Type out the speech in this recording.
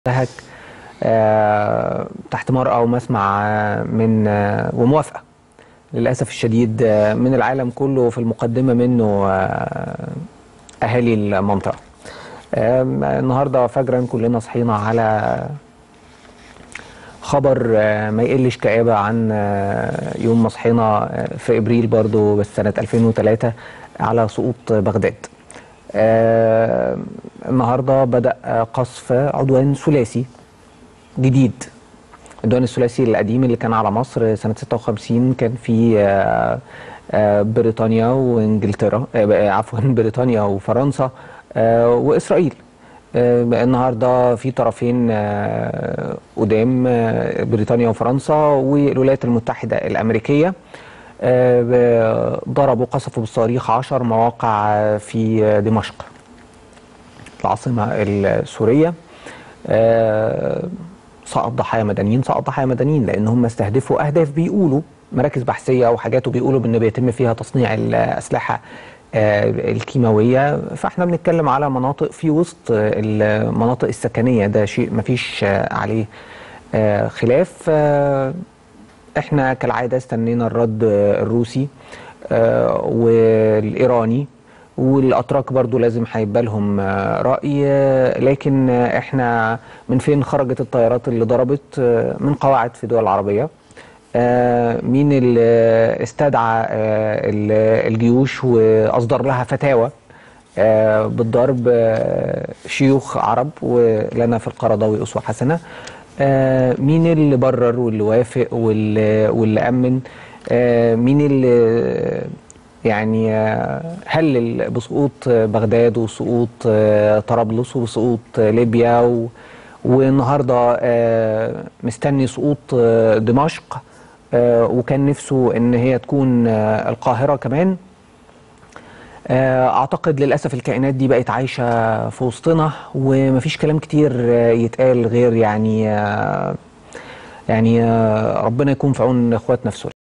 انتهك آه، تحت مرأى ومسمع آه، من آه، وموافقة للأسف الشديد آه، من العالم كله في المقدمة منه آه، أهالي المنطقة آم، النهاردة فجرا كلنا صحينا على خبر آه، ما يقلش كآبة عن آه، يوم ما صحينا آه، في إبريل برضو بس سنة 2003 على سقوط بغداد آه، النهارده بدأ آه، قصف عدوان ثلاثي جديد العدوان الثلاثي القديم اللي كان على مصر سنة 56 كان في آه، آه، بريطانيا وانجلترا آه، عفوا بريطانيا وفرنسا آه، وإسرائيل آه، النهارده في طرفين آه، قدام آه، بريطانيا وفرنسا والولايات المتحدة الأمريكية آه، ضربوا قصفوا بالصواريخ 10 مواقع آه، في آه، دمشق العاصمة السورية آه، سقط ضحايا مدنيين سقط ضحايا مدنيين لأن هم استهدفوا أهداف بيقولوا مراكز بحثية وحاجات وبيقولوا بأن بيتم فيها تصنيع الأسلحة آه، الكيماوية فاحنا بنتكلم على مناطق في وسط المناطق السكنية ده شيء مفيش آه، عليه آه، خلاف آه، احنا كالعادة استنينا الرد آه، الروسي آه، والإيراني والأتراك برضو لازم هيبقى لهم آه، رأي آه، لكن آه، احنا من فين خرجت الطيارات اللي ضربت آه، من قواعد في دول عربية آه، مين اللي استدعى آه، ال- الجيوش وأصدر لها فتاوى آه، بالضرب آه، شيوخ عرب ولنا في القرضاوي أسوة حسنة آه، مين اللي برر واللي وافق واللي, واللي أمن آه، مين اللي يعني آه، هلل بسقوط بغداد وسقوط آه، طرابلس وسقوط ليبيا و والنهارده آه، مستني سقوط آه، دمشق آه، وكان نفسه ان هي تكون آه، القاهره كمان آه، اعتقد للاسف الكائنات دي بقت عايشه في وسطنا ومفيش كلام كتير آه، يتقال غير يعني آه، يعني آه، ربنا يكون في عون اخواتنا في سوريا